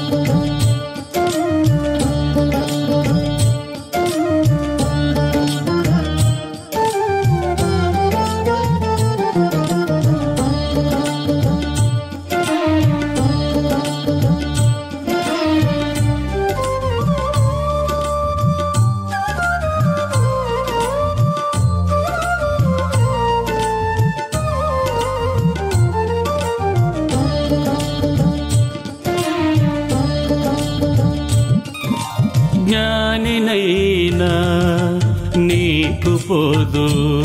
జ్ఞానినైనా నీకు పోదు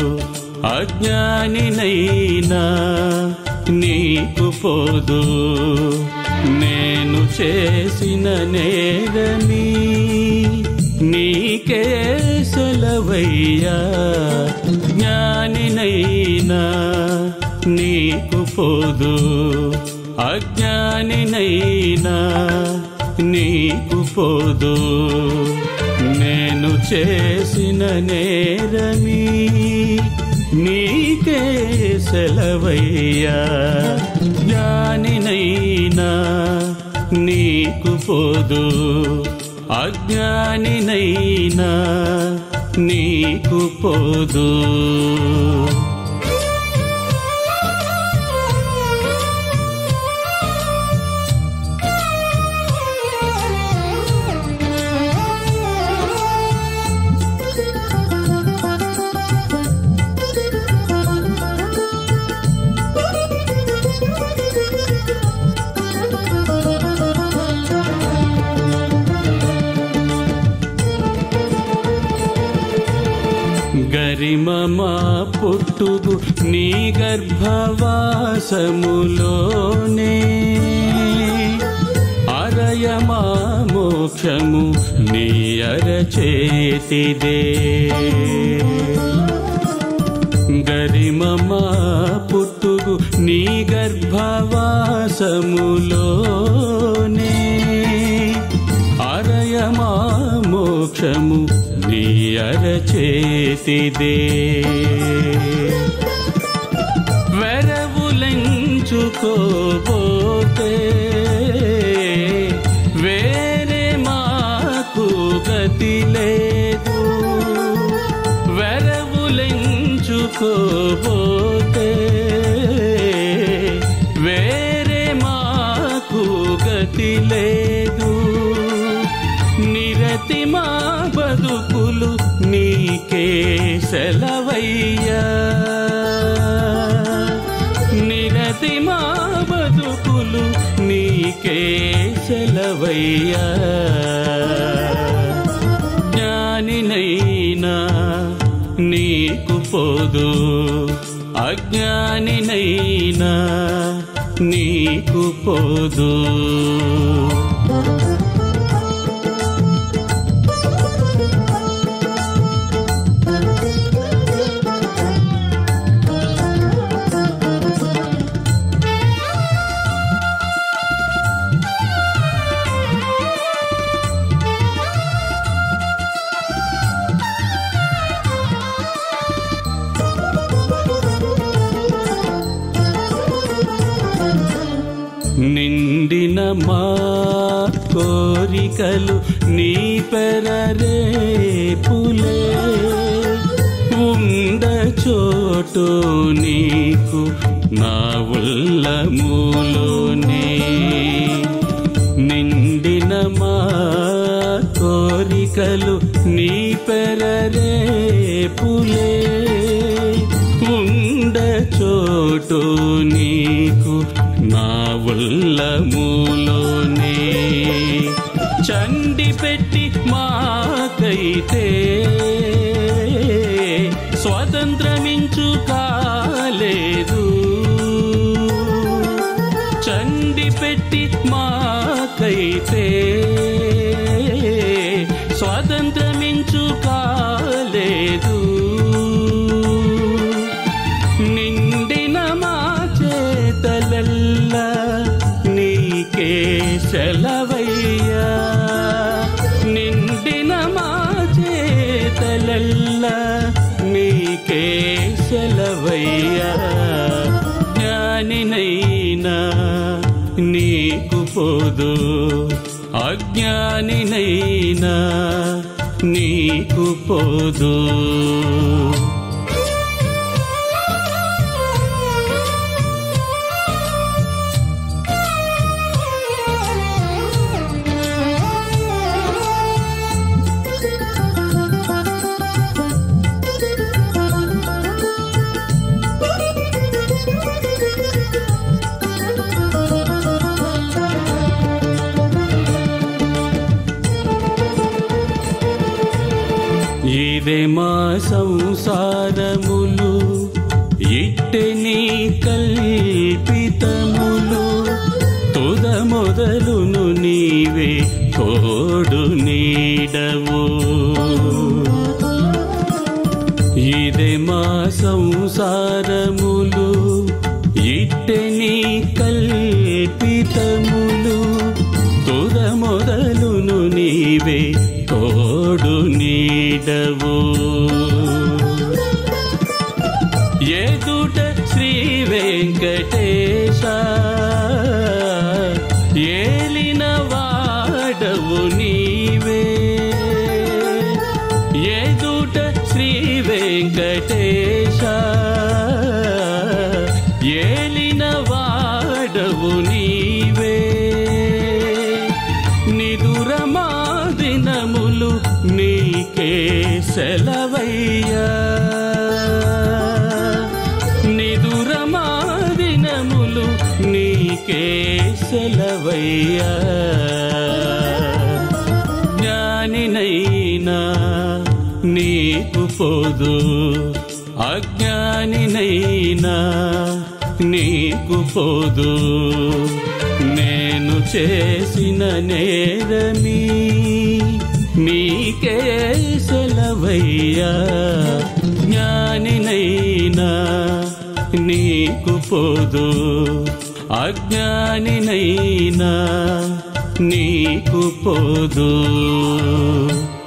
అజ్ఞానినైనా నీకు పోదు నేను చేసిన నేరని నీకే సెలవయ్యా జ్ఞానినైనా నీకు పోదు అజ్ఞానినైనా నీకు పోదు నేను చేసిన నేరని నీకే సెలవయ్యా జ్ఞానినైనా నీకు పోదు అజ్ఞానినైనా నీకు పోదు గరిమమా పుట్టుగు నీ గర్భవాసములోనే అరయమా మోక్షము నీ అరచేతిదే గరిమమా పుట్టుగు నీ గర్భవాసములోనే అరయమా మోక్షము నీ అరచేతిదే వెరవులంచుకోబోతే వేరే మాకు గతి లేదు వెరవులంచుకోబోతే వేరే మాకు గతి లేదు నిరతి మా బతుకులు నీకే సెలవయ్యా నిరతి మా బతుకులు నీకే సెలవయ్యా జ్ఞానినైనా నీకు పోదు అజ్ఞానినైనా నీకు పోదు నిండిన మా కోరికలు నీ పెరరేపులే ఉండ చోటు నీకు నా ఉల్లములోనే నిండిన మా కోరికలు నీ పెరరేపులే ఉండ చోటు నీకు నా ఉల్లములోనే చండి పెట్టి మాకైతే స్వతంత్రమించు కాలేదు చండి పెట్టి మాకైతే స్వాతంత్రమించు కాలేదు నిండిన మా చేతలల్లా నీకే సెలవయ్యా నిండిన మా చేతలల్లా నీకే సెలవయ్యా జ్ఞానినైనా నీకు పోదు అజ్ఞానినైనా నీకు పోదు ఇదే మా సంసారములు ఇట్టె నీ కల్పితములు తుద మొదలును నీవే తోడు నీడవు ఇదే మా సంసారములు ఇట్టె నీ కల్పితములు తుద మొదలును నీవే తోడు నీడవు ఎదుట శ్రీ వెంకటేశ ఏలిన వాడవు నీవే ఎదుట శ్రీ వెంకటేశ ఏలిన వాడవు నీవే నిదురమా దినములు నీకే సెలవయ్యా నిదురమా దినములు నీకే సెలవయ్యా జ్ఞానినైనా నీకు పోదు అజ్ఞానినైనా నీకు పోదు నేను చేసిన నేరమీ నీకే సెలవయ్యా జ్ఞానినైనా నీకు పోదు అజ్ఞానినైనా నీకు పోదు